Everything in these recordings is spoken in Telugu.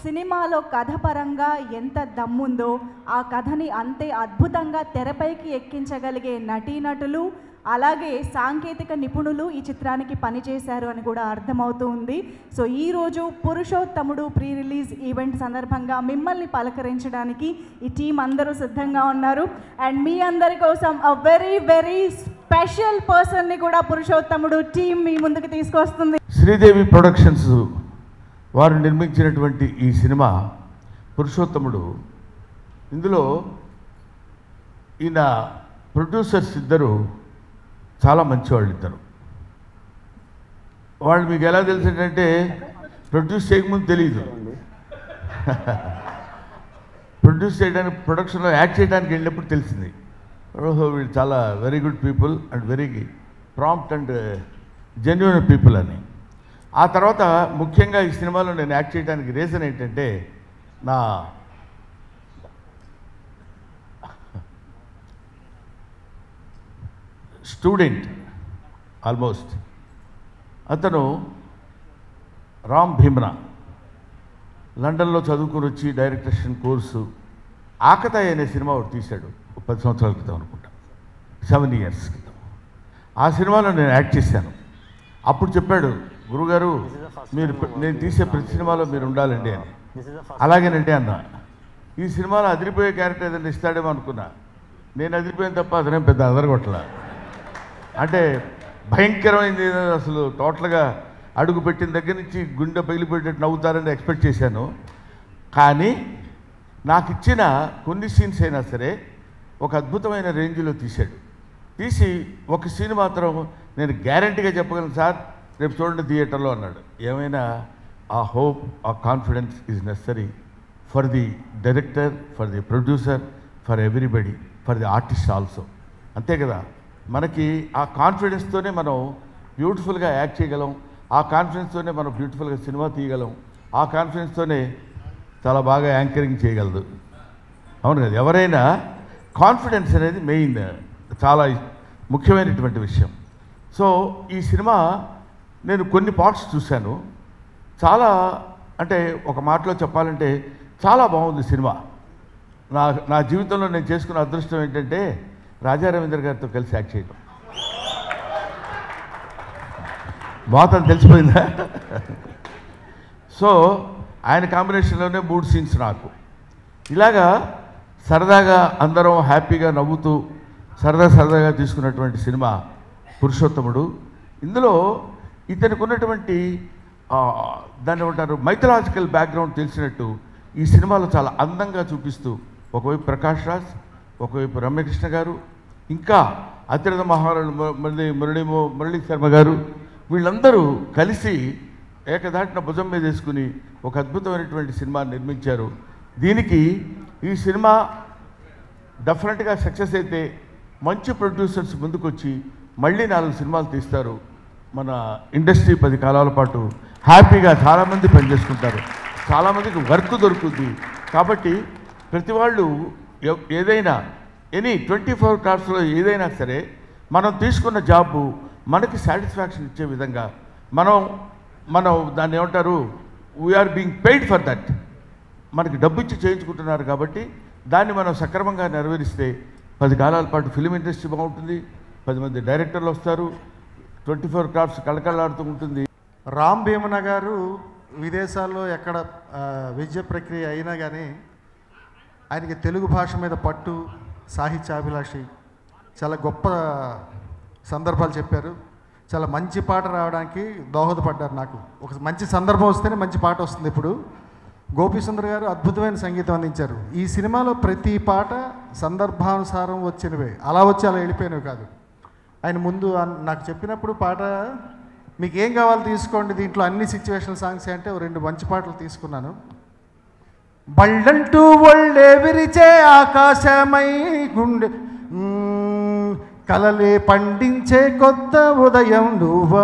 సినిమాలో కథ పరంగా ఎంత దమ్ముందో ఆ కథని అంతే అద్భుతంగా తెరపైకి ఎక్కించగలిగే నటీనటులు అలాగే సాంకేతిక నిపుణులు ఈ చిత్రానికి పనిచేశారు అని కూడా అర్థమవుతూ ఉంది సో ఈరోజు పురుషోత్తముడు ప్రీ రిలీజ్ ఈవెంట్ సందర్భంగా మిమ్మల్ని పలకరించడానికి ఈ టీం అందరూ సిద్ధంగా ఉన్నారు అండ్ మీ అందరి కోసం అ వెరీ వెరీ స్పెషల్ పర్సన్ని కూడా పురుషోత్తముడు టీం మీ ముందుకు తీసుకొస్తుంది శ్రీదేవి ప్రొడక్షన్స్ వారు నిర్మించినటువంటి ఈ సినిమా పురుషోత్తముడు ఇందులో ఈయన ప్రొడ్యూసర్స్ ఇద్దరు చాలా మంచివాళ్ళు ఇద్దరు వాళ్ళు మీకు ఎలా తెలుసు ఏంటంటే ప్రొడ్యూస్ చేయకముందు తెలియదు ప్రొడ్యూస్ చేయడానికి ప్రొడక్షన్లో యాక్ట్ చేయడానికి వెళ్ళినప్పుడు తెలిసింది ఓహో వీళ్ళు చాలా very good people and very prompt and genuine people అని ఆ తర్వాత ముఖ్యంగా ఈ సినిమాలో నేను యాక్ట్ చేయడానికి రీజన్ ఏంటంటే నా స్టూడెంట్ ఆల్మోస్ట్ అతను రామ్ భీమ్రా లండన్లో చదువుకుని వచ్చి డైరెక్టర్షన్ కోర్సు ఆకతాయి అనే సినిమా ఒకటి తీశాడు ఒక పది సంవత్సరాల క్రితం అనుకుంటా సెవెన్ ఇయర్స్ క్రితం ఆ సినిమాలో నేను యాక్ట్ చేశాను అప్పుడు చెప్పాడు గురుగారు మీరు ప్ర- నేను తీసే ప్రతి సినిమాలో మీరు ఉండాలండి అని అలాగేనండి అన్న ఈ సినిమాలో అదిరిపోయే క్యారెక్టర్ ఏదైనా ఇస్తాడేమో అనుకున్నా నేను అదిరిపోయిన తప్ప అతనేం పెద్ద అదరగొట్టలా అంటే భయంకరమైంది ఏదో అసలు టోటల్గా అడుగు పెట్టిన దగ్గర నుంచి గుండె పగిలిపోయేటట్టు నవ్వుతారని ఎక్స్పెక్ట్ చేశాను కానీ నాకు ఇచ్చిన కొన్ని సీన్స్ అయినా సరే ఒక అద్భుతమైన రేంజ్లో తీశాడు తీసి ఒక సీన్ మాత్రం నేను గ్యారంటీగా చెప్పగలను సార్ రేపు చూడండి థియేటర్లో అన్నాడు ఏమైనా uh hope uh confidence is necessary for the director for the producer for everybody for the artist also అంతే కదా మనకి ఆ కాన్ఫిడెన్స్తోనే మనం బ్యూటిఫుల్గా యాక్ట్ చేయగలం ఆ కాన్ఫిడెన్స్తోనే మనం బ్యూటిఫుల్గా సినిమా తీయగలం ఆ కాన్ఫిడెన్స్తోనే చాలా బాగా యాంకరింగ్ చేయగలదు అవును కదా ఎవరైనా కాన్ఫిడెన్స్ అనేది మెయిన్ చాలా ముఖ్యమైనటువంటి విషయం సో ఈ సినిమా నేను కొన్ని పార్ట్స్ చూశాను చాలా అంటే ఒక మాటలో చెప్పాలంటే చాలా బాగుంది సినిమా నా నా జీవితంలో నేను చేసుకున్న అదృష్టం ఏంటంటే రాజా రవీంద్ర గారితో కలిసి యాక్ట్ చేయడం బాగా తెలిసిపోయిందా సో ఆయన కాంబినేషన్లోనే మూడు సీన్స్ నాకు ఇలాగా సరదాగా అందరం హ్యాపీగా నవ్వుతూ సరదా సరదాగా తీసుకున్నటువంటి సినిమా పురుషోత్తముడు ఇందులో ఇతనికి ఉన్నటువంటి ఆ, దాన్ని ఏమంటారు మైథలాజికల్ బ్యాక్గ్రౌండ్ తెలిసినట్టు ఈ సినిమాలో చాలా అందంగా చూపిస్తూ ఒకవైపు ప్రకాష్ రాజ్ ఒకవైపు రమ్యకృష్ణ గారు ఇంకా అతిరథ మహారాజు మురళి మురళీ మురళీ శర్మ గారు వీళ్ళందరూ కలిసి ఏకదాటిన భుజం మీద వేసుకుని ఒక అద్భుతమైనటువంటి సినిమా నిర్మించారు దీనికి ఈ సినిమా డెఫినెట్గా సక్సెస్ అయితే మంచి ప్రొడ్యూసర్స్ ముందుకొచ్చి మళ్ళీ నాలుగు సినిమాలు తీస్తారు మన ఇండస్ట్రీ పది కాలాల పాటు హ్యాపీగా చాలామంది పనిచేసుకుంటారు చాలామందికి వర్క్ దొరుకుతుంది కాబట్టి ప్రతి వాళ్ళు ఎవ్- ఏదైనా ఎనీ ట్వంటీ ఫోర్ క్రాఫ్ట్స్లో ఏదైనా సరే మనం తీసుకున్న జాబు మనకి సాటిస్ఫాక్షన్ ఇచ్చే విధంగా మనం మనం దాన్ని ఏమంటారు we are being paid for that మనకి డబ్బు ఇచ్చి చేయించుకుంటున్నారు కాబట్టి దాన్ని మనం సక్రమంగా నెరవేరిస్తే పది కాలాల పాటు ఫిలిం ఇండస్ట్రీ బాగుంటుంది పది మంది డైరెక్టర్లు వస్తారు ట్వంటీ ఫోర్ క్రాఫ్ట్స్ కళకళలాడుతూ ఉంటుంది రామ్ భీమన గారు విదేశాల్లో ఎక్కడ ఆ, విద్య ప్రక్రియ అయినా కానీ ఆయనకి తెలుగు భాష మీద పట్టు సాహిత్యాభిలాషి చాలా గొప్ప సందర్భాలు చెప్పారు చాలా మంచి పాట రావడానికి దోహదపడ్డారు నాకు ఒక మంచి సందర్భం వస్తేనే మంచి పాట వస్తుంది ఇప్పుడు గోపీసుందర్ గారు అద్భుతమైన సంగీతం అందించారు ఈ సినిమాలో ప్రతి పాట సందర్భానుసారం వచ్చినవే అలా వచ్చి అలా వెళ్ళిపోయినవి కాదు ఆయన ముందు అన్- నాకు చెప్పినప్పుడు పాట మీకు ఏం కావాలో తీసుకోండి దీంట్లో అన్ని సిచ్యువేషనల్ సాంగ్స్ అంటే ఓ రెండు మంచి పాటలు తీసుకున్నాను బళ్ళంటూ ఒళ్ళే విరిచే ఆకాశమై గుండె మ్మ్, కలలే పండించే కొత్త ఉదయం నువ్వా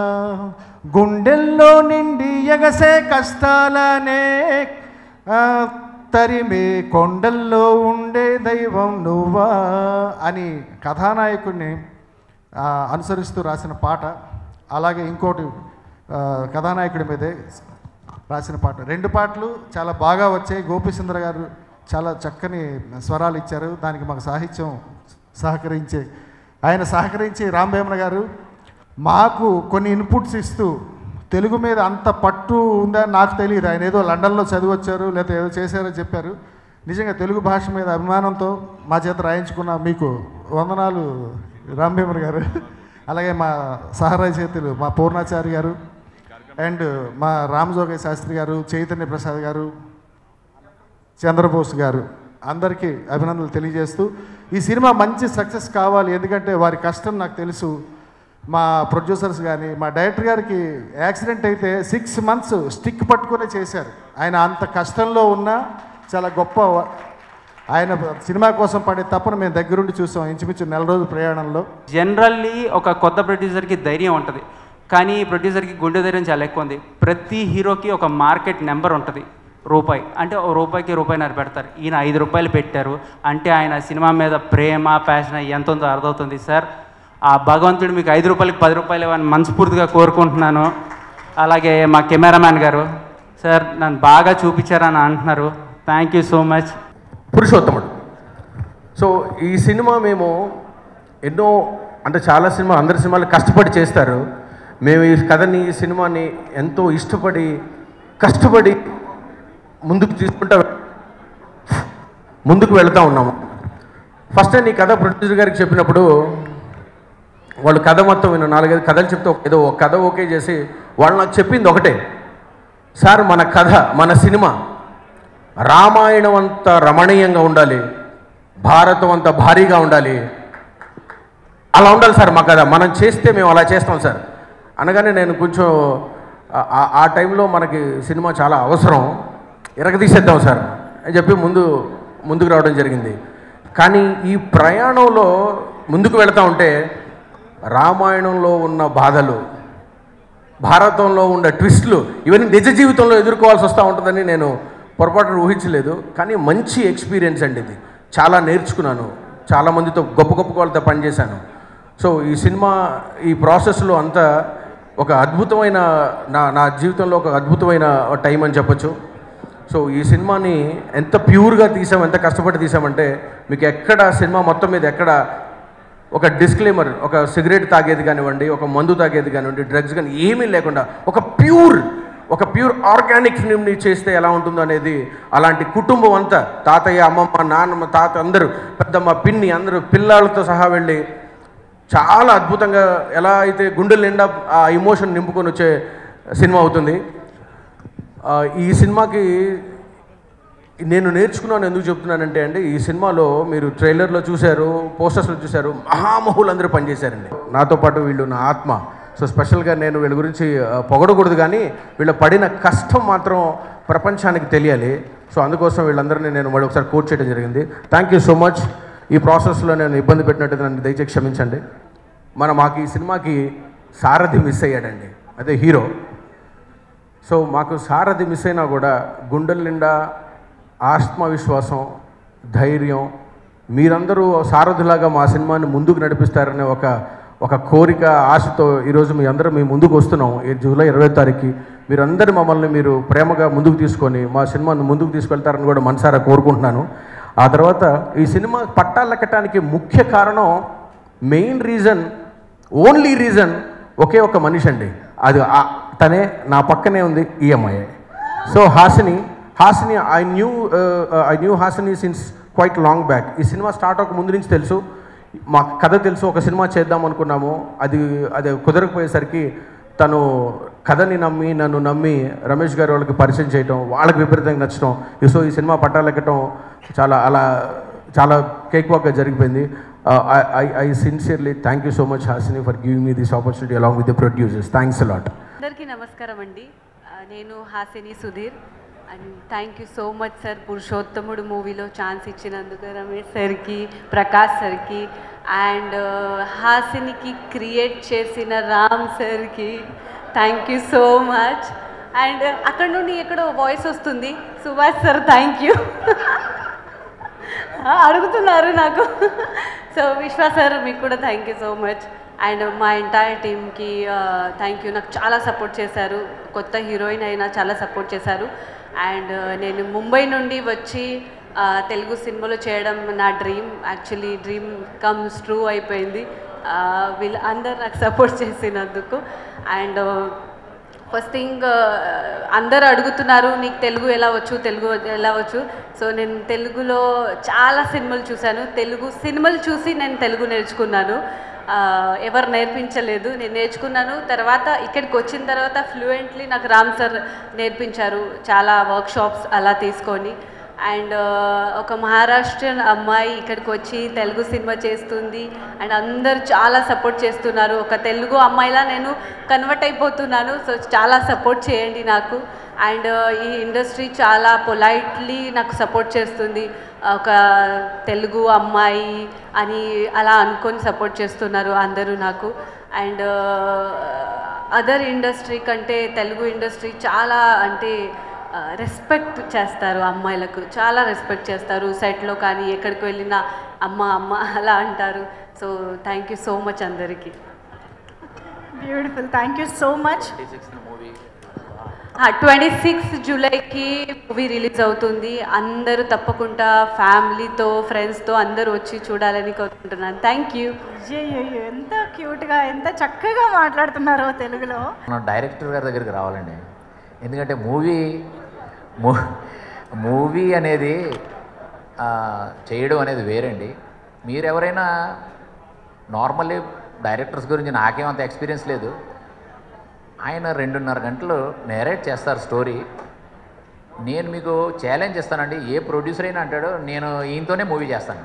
గుండెల్లో నిండి ఎగసే కష్టాలనే ఆ, తరిమే కొండల్లో ఉండే దైవం నువ్వా అని కథానాయకుడిని ఆ, అనుసరిస్తూ రాసిన పాట అలాగే ఇంకోటి ఆ, కథానాయకుడి మీదే రాసిన పాట రెండు పాటలు చాలా బాగా వచ్చాయి గోపిసుందర గారు చాలా చక్కని స్వరాలు ఇచ్చారు దానికి మాకు సాహిత్యం సహకరించే ఆయన సహకరించి రాంభేమన గారు మాకు కొన్ని ఇన్పుట్స్ ఇస్తూ తెలుగు మీద అంత పట్టు ఉందని నాకు తెలియదు ఆయన ఏదో లండన్లో చదివి వచ్చారు లేకపోతే ఏదో చేశారో చెప్పారు నిజంగా తెలుగు భాష మీద అభిమానంతో మా చేత రాయించుకున్న మీకు వందనాలు రాంభీమర్ గారు అలాగే మా సహరచయితులు మా పూర్ణాచారి గారు అండ్ మా రామజోగయ్య శాస్త్రి గారు చైతన్య ప్రసాద్ గారు చంద్రబోస్ గారు అందరికీ అభినందనలు తెలియజేస్తూ ఈ సినిమా మంచి సక్సెస్ కావాలి ఎందుకంటే వారి కష్టం నాకు తెలుసు మా ప్రొడ్యూసర్స్ కానీ మా డైరెక్టర్ గారికి యాక్సిడెంట్ అయితే సిక్స్ మంత్స్ స్టిక్ పట్టుకునే చేశారు ఆయన అంత కష్టంలో ఉన్నా చాలా గొప్ప ఆయన సినిమా కోసం పడే తప్పను మేము దగ్గరుండి చూసాం ఇంచుమించు నెల రోజుల ప్రయాణంలో జనరల్లీ ఒక కొత్త ప్రొడ్యూసర్కి ధైర్యం ఉంటుంది కానీ ఈ ప్రొడ్యూసర్కి గుండె ధైర్యం చాలా ఎక్కువ ఉంది ప్రతి హీరోకి ఒక మార్కెట్ నెంబర్ ఉంటుంది రూపాయి అంటే ఓ రూపాయికి రూపాయిన్నర పెడతారు ఈయన ఐదు రూపాయలు పెట్టారు అంటే ఆయన సినిమా మీద ప్రేమ ప్యాషన్ ఎంత ఉందో అర్థమవుతుంది సార్ ఆ భగవంతుడు మీకు ఐదు రూపాయలకి పది రూపాయలు ఇవ్వని మనస్ఫూర్తిగా కోరుకుంటున్నాను అలాగే మా కెమెరామ్యాన్ గారు సార్ నన్ను బాగా చూపించారని అంటున్నారు thank you so much Purushothamudu so ఈ సినిమా మేము ఎన్నో అంటే చాలా సినిమా అందరి సినిమాలు కష్టపడి చేస్తారు మేము ఈ కథని ఈ సినిమాని ఎంతో ఇష్టపడి కష్టపడి ముందుకు తీసుకుంటా ముందుకు వెళ్తూ ఉన్నాము ఫస్ట్ నేను ఈ కథ ప్రొడ్యూసర్ గారికి చెప్పినప్పుడు వాళ్ళు కథ మొత్తం విన్న నాలుగైదు కథలు చెప్తే ఒక- ఏదో ఒక కథ ఓకే చేసి వాళ్ళు నాకు చెప్పింది ఒకటే సార్ మన కథ మన సినిమా రామాయణం అంత రమణీయంగా ఉండాలి భారతం అంత భారీగా ఉండాలి అలా ఉండాలి సార్ మా కథ మనం చేస్తే మేము అలా చేస్తాం సార్ అనగానే నేను కొంచెం ఆ- ఆ- ఆ టైంలో మనకి సినిమా చాలా అవసరం ఎరగదీసేద్దాం సార్ అని చెప్పి ముందు ముందుకు రావడం జరిగింది కానీ ఈ ప్రయాణంలో ముందుకు వెళ్తా ఉంటే రామాయణంలో ఉన్న బాధలు భారతంలో ఉన్న ట్విస్ట్లు ఇవన్నీ నిజ జీవితంలో ఎదుర్కోవాల్సి వస్తూ ఉంటుందని నేను పొరపాటున ఊహించలేదు కానీ మంచి ఎక్స్పీరియన్స్ అండి ఇది చాలా నేర్చుకున్నాను చాలామందితో గొప్ప గొప్ప వాళ్ళతో పనిచేశాను సో ఈ సినిమా ఈ ప్రాసెస్లో అంతా ఒక అద్భుతమైన నా నా జీవితంలో ఒక అద్భుతమైన టైం అని చెప్పొచ్చు సో ఈ సినిమాని ఎంత ప్యూర్గా తీసాం ఎంత కష్టపడి తీసామంటే మీకు ఎక్కడ సినిమా మొత్తం మీద ఎక్కడ ఒక డిస్క్లైమర్ ఒక సిగరెట్ తాగేది కానివ్వండి ఒక మందు తాగేది కానివ్వండి డ్రగ్స్ కానీ ఏమీ లేకుండా ఒక ప్యూర్ ఒక ప్యూర్ ఆర్గానిక్ ఫిల్మ్ని చేస్తే ఎలా ఉంటుందో అనేది అలాంటి కుటుంబం అంతా తాతయ్య అమ్మమ్మ నాన్నమ్మ తాత అందరూ పెద్దమ్మ పిన్ని అందరూ పిల్లలతో సహా వెళ్ళి చాలా అద్భుతంగా ఎలా అయితే గుండెల నిండా ఆ ఇమోషన్ నింపుకొని వచ్చే సినిమా అవుతుంది ఆ, ఈ సినిమాకి నేను నేర్చుకున్నాను ఎందుకు చెప్తున్నానంటే అండి ఈ సినిమాలో మీరు ట్రైలర్లో చూశారు పోస్టర్స్లో చూశారు మహామహులు అందరూ పనిచేశారండి నాతో పాటు వీళ్ళు నా ఆత్మ సో స్పెషల్గా నేను వీళ్ళ గురించి ఆ, పొగడకూడదు కానీ వీళ్ళ పడిన కష్టం మాత్రం ప్రపంచానికి తెలియాలి సో అందుకోసం వీళ్ళందరినీ నేను మళ్ళీ ఒకసారి కోట్ చేయడం జరిగింది థ్యాంక్ యూ సో మచ్ ఈ ప్రాసెస్లో నేను ఇబ్బంది పెట్టినట్టు నన్ను దయచేసి క్షమించండి మన మాకు ఈ సినిమాకి సారథి మిస్ అయ్యాడండి అదే హీరో సో మాకు సారథి మిస్ అయినా కూడా గుండెల నిండా ఆత్మవిశ్వాసం ధైర్యం మీరందరూ సారథులాగా మా సినిమాని ముందుకు నడిపిస్తారనే ఒక ఒక కోరిక ఆశతో ఈరోజు మీ అందరూ మీ ముందుకు వస్తున్నాం ఈ జూలై ఇరవై తారీఖుకి మీరందరూ మమ్మల్ని మీరు ప్రేమగా ముందుకు తీసుకొని మా సినిమాను ముందుకు తీసుకెళ్తారని కూడా మనసారా కోరుకుంటున్నాను ఆ తర్వాత ఈ సినిమా పట్టాలెక్కటానికి ముఖ్య కారణం మెయిన్ రీజన్ ఓన్లీ రీజన్ ఒకే ఒక మనిషి అండి అది ఆ- తనే నా పక్కనే ఉంది ఈఎంఐ so Hasini Hasini I knew I knew Hasini since quite long back ఈ సినిమా స్టార్ట్ అవ్వక ముందు నుంచి తెలుసు మా కథ తెలుసు ఒక సినిమా చేద్దాం అనుకున్నాము అది అది కుదరకపోయేసరికి తను కథని నమ్మి నన్ను నమ్మి రమేష్ గారు వాళ్ళకి పరిచయం చేయటం వాళ్ళకి విపరీతంగా నచ్చడం ఈ- సో ఈ సినిమా పట్టాలెక్కటం చాలా అలా చాలా కేక్ వాక్గా జరిగిపోయింది I I sincerely thank you so much Hasini for giving me this opportunity along with the producers thanks a lot అందరికీ నమస్కారం అండి ఆ, నేను Hasini Sudheer and thank you so much sir Purushothamudu మూవీలో ఛాన్స్ ఇచ్చినందుకు రమేష్ సార్కి ప్రకాష్ సార్కి అండ్ హాసినికి క్రియేట్ చేసిన రామ్ సార్కి thank you so much and అక్కడ నుండి ఎక్కడో వాయిస్ వస్తుంది సుభాష్ సార్ థ్యాంక్ యూ అడుగుతున్నారు నాకు సో విశ్వాస్ సార్ మీకు కూడా thank you so much and మా ఎంటైర్ టీమ్కి థ్యాంక్ యూ నాకు చాలా సపోర్ట్ చేశారు కొత్త హీరోయిన్ అయినా చాలా సపోర్ట్ చేశారు అండ్ నేను ముంబై నుండి వచ్చి ఆ, తెలుగు సినిమాలో చేయడం నా dream actually dream comes true అయిపోయింది ఆ, వీళ్ళు అందరు నాకు సపోర్ట్ చేసినందుకు అండ్ ఫస్ట్ థింగ్ అందరు అడుగుతున్నారు నీకు తెలుగు ఎలా వచ్చు తెలుగు ఎలా వచ్చు సో నేను తెలుగులో చాలా సినిమాలు చూశాను తెలుగు సినిమాలు చూసి నేను తెలుగు నేర్చుకున్నాను ఆ, ఎవరు నేర్పించలేదు నేను నేర్చుకున్నాను తర్వాత ఇక్కడికి వచ్చిన తర్వాత ఫ్లూయెంట్లీ నాకు రామ్ సార్ నేర్పించారు చాలా వర్క్షాప్స్ అలా తీసుకొని అండ్ ఒక మహారాష్ట్రన్ అమ్మాయి ఇక్కడికి వచ్చి తెలుగు సినిమా చేస్తుంది అండ్ అందరు చాలా సపోర్ట్ చేస్తున్నారు ఒక తెలుగు అమ్మాయిలా నేను కన్వర్ట్ అయిపోతున్నాను సో చాలా సపోర్ట్ చేయండి నాకు అండ్ ఈ ఇండస్ట్రీ చాలా పొలైట్లీ నాకు సపోర్ట్ చేస్తుంది ఒక తెలుగు అమ్మాయి అని అలా అనుకొని సపోర్ట్ చేస్తున్నారు అందరూ నాకు అండ్ అదర్ ఇండస్ట్రీ కంటే తెలుగు ఇండస్ట్రీ చాలా అంటే రెస్పెక్ట్ చేస్తారు అమ్మాయిలకు చాలా రెస్పెక్ట్ చేస్తారు సెట్లో కానీ ఎక్కడికి వెళ్ళినా అమ్మ అమ్మ అలా అంటారు so thank you so much అందరికీ beautiful thank you so much twenty six జూలైకి మూవీ రిలీజ్ అవుతుంది అందరూ తప్పకుండా ఫ్యామిలీతో ఫ్రెండ్స్తో అందరూ వచ్చి చూడాలని కోరుకుంటున్నాను థ్యాంక్ యూ అయ్యో ఎంత క్యూట్గా ఎంత చక్కగా మాట్లాడుతున్నారో తెలుగులో మనం డైరెక్టర్ గారి దగ్గరికి రావాలండి ఎందుకంటే మూవీ మూవీ అనేది ఆ, చేయడం అనేది వేరండి మీరు ఎవరైనా నార్మల్లీ డైరెక్టర్స్ గురించి నాకేమంత ఎక్స్పీరియన్స్ లేదు ఆయన రెండున్నర గంటలు నేరేట్ చేస్తారు స్టోరీ నేను మీకు ఛాలెంజ్ ఇస్తానండి ఏ ప్రొడ్యూసర్ అయినా అంటాడు నేను ఈయనతోనే మూవీ చేస్తాను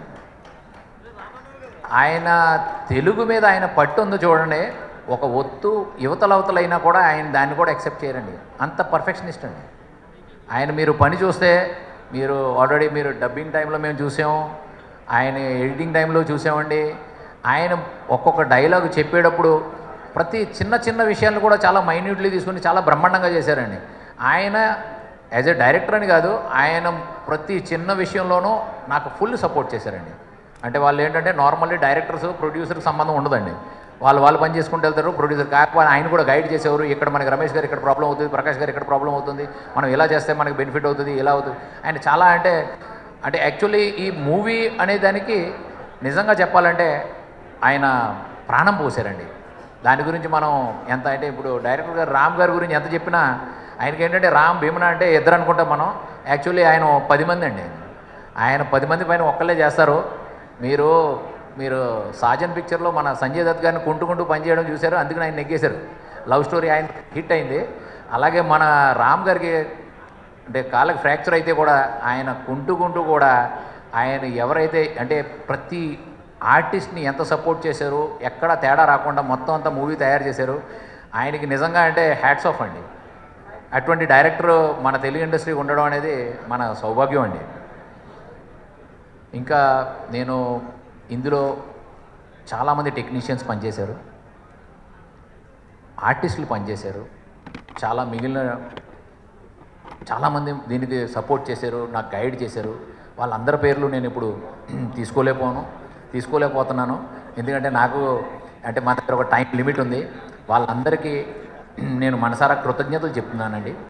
ఆయన తెలుగు మీద ఆయన పట్టు ఉందో చూడండి ఒక ఒత్తు యువతల అవతలైనా కూడా ఆయన దాన్ని కూడా యాక్సెప్ట్ చేయరండి అంత పర్ఫెక్షనిస్ట్ అండి ఆయన మీరు పని చూస్తే మీరు ఆల్రెడీ మీరు డబ్బింగ్ టైంలో మేము చూసాం ఆయన ఎడిటింగ్ టైంలో చూసామండి ఆయన ఒక్కొక్క డైలాగ్ చెప్పేటప్పుడు ప్రతి చిన్న చిన్న విషయాలను కూడా చాలా మైన్యూట్లీ తీసుకుని చాలా బ్రహ్మాండంగా చేశారండి ఆయన యాజ్ ఎ డైరెక్టర్ అని కాదు ఆయన ప్రతి చిన్న విషయంలోనూ నాకు ఫుల్ సపోర్ట్ చేశారండి అంటే వాళ్ళు ఏంటంటే నార్మల్లీ డైరెక్టర్స్ ప్రొడ్యూసర్కి సంబంధం ఉండదండి వాళ్ళు వాళ్ళు పని చేసుకుంటూ వెళ్తారు ప్రొడ్యూసర్ కాకపోతే ఆయన కూడా గైడ్ చేసేవారు ఇక్కడ మనకి రమేష్ గారు ఇక్కడ ప్రాబ్లం అవుతుంది ప్రకాష్ గారు ఇక్కడ ప్రాబ్లం అవుతుంది మనం ఇలా చేస్తే మనకి బెనిఫిట్ అవుతుంది ఇలా అవుతుంది ఆయన చాలా అంటే అంటే యాక్చువల్లీ ఈ మూవీ అనే దానికి నిజంగా చెప్పాలంటే ఆయన ప్రాణం పోసారండి దాని గురించి మనం ఎంత అంటే ఇప్పుడు డైరెక్టర్ గారు రామ్ గారి గురించి ఎంత చెప్పినా ఆయనకి ఏంటంటే రామ్ భీమన అంటే ఇద్దరు అనుకుంటాం మనం యాక్చువల్లీ ఆయన పది మంది అండి ఆయన పది మంది పైన ఒక్కళ్ళే చేస్తారు మీరు మీరు సాజన్ పిక్చర్లో మన సంజయ్ దత్ గారిని కుంటుకుంటూ పనిచేయడం చూశారు అందుకని ఆయన నెగ్గేశారు లవ్ స్టోరీ ఆయన హిట్ అయింది అలాగే మన రామ్ గారికి అంటే కాళ్ళకి ఫ్రాక్చర్ అయితే కూడా ఆయన కుంటుకుంటూ కూడా ఆయన ఎవరైతే అంటే ప్రతి ఆర్టిస్ట్ని ఎంత సపోర్ట్ చేశారు ఎక్కడ తేడా రాకుండా మొత్తం అంతా మూవీ తయారు చేశారు ఆయనకి నిజంగా అంటే హ్యాట్స్ ఆఫ్ అండి అటువంటి డైరెక్టర్ మన తెలుగు ఇండస్ట్రీకి ఉండడం అనేది మన సౌభాగ్యం అండి ఇంకా నేను ఇందులో చాలామంది టెక్నీషియన్స్ పనిచేశారు ఆర్టిస్టులు పనిచేశారు చాలా మిగిలిన చాలామంది దీనికి సపోర్ట్ చేశారు నాకు గైడ్ చేశారు వాళ్ళందరి పేర్లు నేను ఇప్పుడు తీసుకోలేకపోను తీసుకోలేకపోతున్నాను ఎందుకంటే నాకు అంటే మన దగ్గర ఒక టైం లిమిట్ ఉంది వాళ్ళందరికీ నేను మనసారా కృతజ్ఞతలు చెప్తున్నానండి